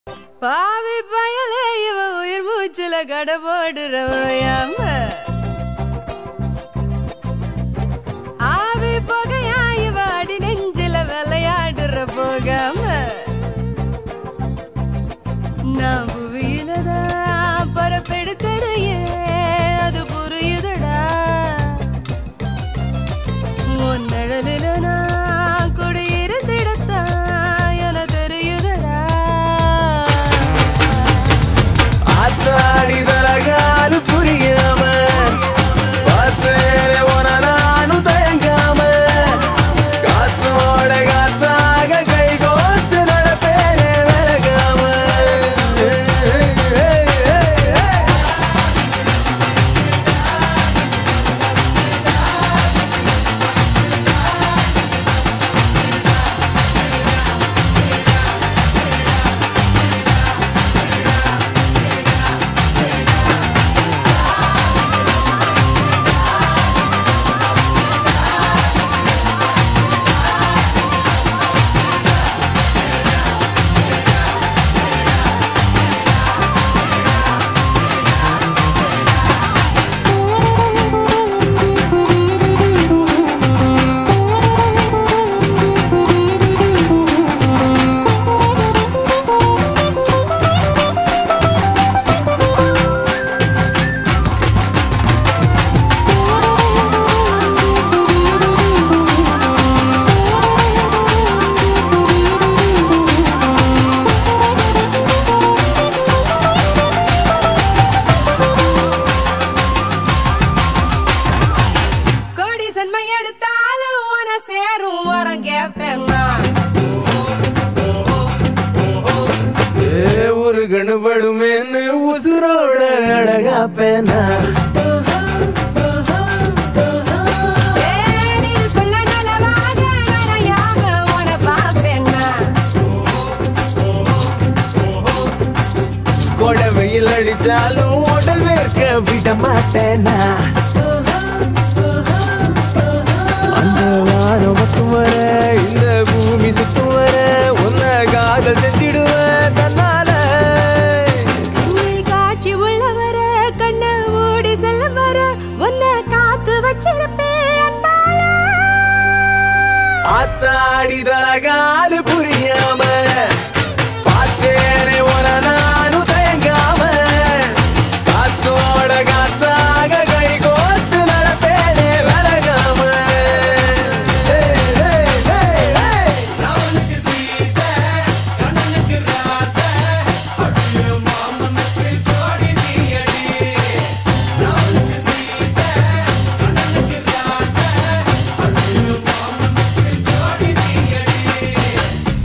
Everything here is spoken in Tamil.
பாவி பயலே இவ உயிர் மூச்சுல கடை போடுறவையாம ஆவி புகையா இவ அடி நெஞ்சில விளையாடுற போகாம நான் புவியில தான் பரப்பெடுத்தடையே அது புரியுதடா உன் நிழலில நான் குடியிருந்திடத்தான் என தெரியுதடா ஆத்தாடி தலகாது புரியாம பார்த்தேனே உன நானும் தயங்காம காத்தோட காத்தாக கை கோத்து நடப்பேனே விலகாம கோடி சன்மை எடுத்தாலும் உன சேரும் வரம் கேட்பேன் நான். ஏ, ஒரு கணுபடுமேன்னு உசுரோட அழகா பேனா தேனில் நலமாக நனையாம உன பார்ப்பேன் நான். கொடை வெயில் அடிச்சாலும் உடல் வேர்க்க விட மாட்டேனா அந்த வானம் மட்டும் வர இந்த பூமி சுத்தும்